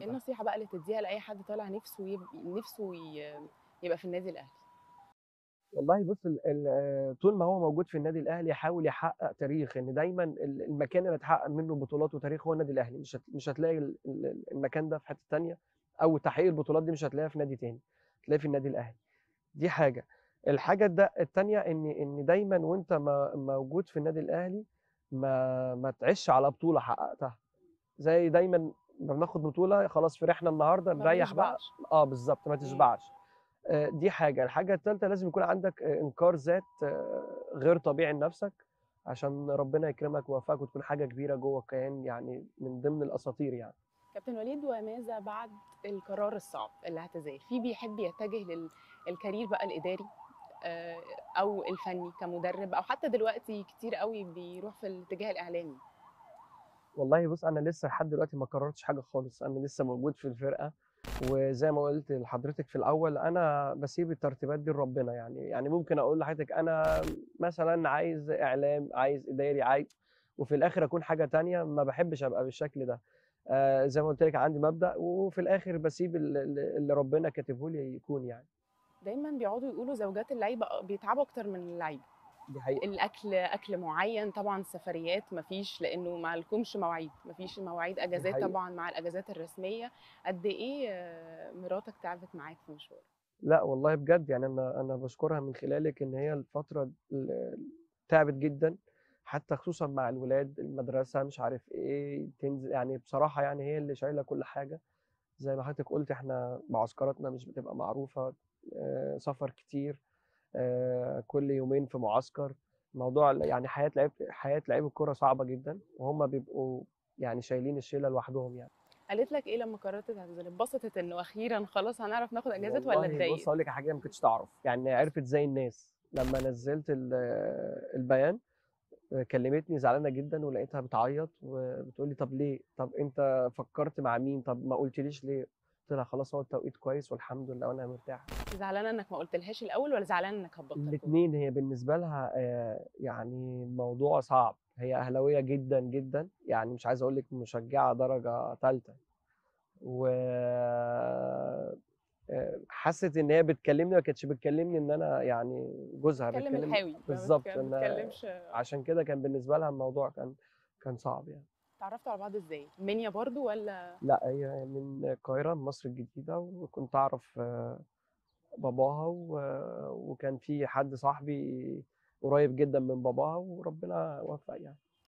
الاهلي النصيحه بقى اللي تديها لاي حد طالع نفسه يب... نفسه ي... يبقى في النادي الاهلي والله بص ال- ال- طول ما هو موجود في النادي الاهلي يحاول يحقق تاريخ ان دايما ال- المكان اللي اتحقق منه بطولات وتاريخ هو النادي الاهلي مش هت- مش هتلاقي ال- ال- المكان ده في حته تانية او تحقيق البطولات دي مش هتلاقيها في نادي تاني هتلاقيها في النادي الاهلي دي حاجه الحاجه ده التانية ان ان دايما وانت ما- موجود في النادي الاهلي ما ما تعيش على بطوله حققتها زي دايما لما بناخد بطوله خلاص فرحنا النهارده ما نريح بقى بنشبعش. اه بالظبط ما مم. تشبعش آه، دي حاجه الحاجه الثالثه لازم يكون عندك آه، انكار ذات آه، غير طبيعي لنفسك عشان ربنا يكرمك ويوفقك وتكون حاجه كبيره جوه الكيان يعني من ضمن الاساطير يعني كابتن وليد وماذا بعد القرار الصعب الاعتزال في بيحب يتجه للكارير بقى الاداري آه، او الفني كمدرب او حتى دلوقتي كتير قوي بيروح في الاتجاه الاعلامي والله بص انا لسه لحد دلوقتي ما قررتش حاجه خالص انا لسه موجود في الفرقه وزي ما قلت لحضرتك في الاول انا بسيب الترتيبات دي لربنا يعني يعني ممكن اقول لحضرتك انا مثلا عايز اعلام عايز اداري عايز وفي الاخر اكون حاجه تانية ما بحبش ابقى بالشكل ده آه زي ما قلت لك عندي مبدأ وفي الاخر بسيب ال- ال- اللي ربنا كاتبه لي يكون يعني دايما بيقعدوا يقولوا زوجات اللعيبه بيتعبوا اكتر من اللعيبه دي حقيقه الاكل اكل معين طبعا السفريات مفيش لانه ما لكمش مواعيد مفيش مواعيد اجازات حقيقة. طبعا مع الاجازات الرسميه قد ايه آه، مراتك تعبت معاك في مشوار لا والله بجد يعني انا انا بشكرها من خلالك ان هي الفتره ال- تعبت جدا حتى خصوصا مع الولاد المدرسه مش عارف ايه تنزل يعني بصراحه يعني هي اللي شايله كل حاجه زي ما حضرتك قلت احنا معسكراتنا مش بتبقى معروفه آه، سفر كتير آه، كل يومين في معسكر موضوع يعني حياه لعيب حياه لعيب الكوره صعبه جدا وهم بيبقوا يعني شايلين الشيله لوحدهم يعني قالت لك ايه لما قررت تعتزل اتبسطت انه اخيرا خلاص هنعرف ناخد اجازات ولا والله بص اتضايقت اقول لك على حاجه ما كنتش تعرف يعني عرفت زي الناس لما نزلت ال- البيان كلمتني زعلانه جدا ولقيتها بتعيط وبتقول لي طب ليه طب انت فكرت مع مين طب ما قلتليش ليه قلت لها خلاص هو التوقيت كويس والحمد لله وانا مرتاح زعلانه انك ما قلتلهاش الاول ولا زعلانه انك هتبطل كورة؟ الاثنين هي بالنسبه لها آه، يعني موضوع صعب هي اهلاويه جدا جدا يعني مش عايز اقول لك مشجعه درجه ثالثه و آه، حست ان هي بتكلمني ما كانتش بتكلمني ان انا يعني جوزها بتكلم بتكلمني الحاوي ما بالظبط، بتك- إن- ما بتكلمش عشان كده كان بالنسبه لها الموضوع كان كان صعب يعني تعرفتوا على بعض ازاي منيا برضو ولا لا هي من القاهره من مصر الجديده وكنت اعرف آه، باباها و- وكان في حد صاحبي قريب جدا من باباها وربنا وفق يعني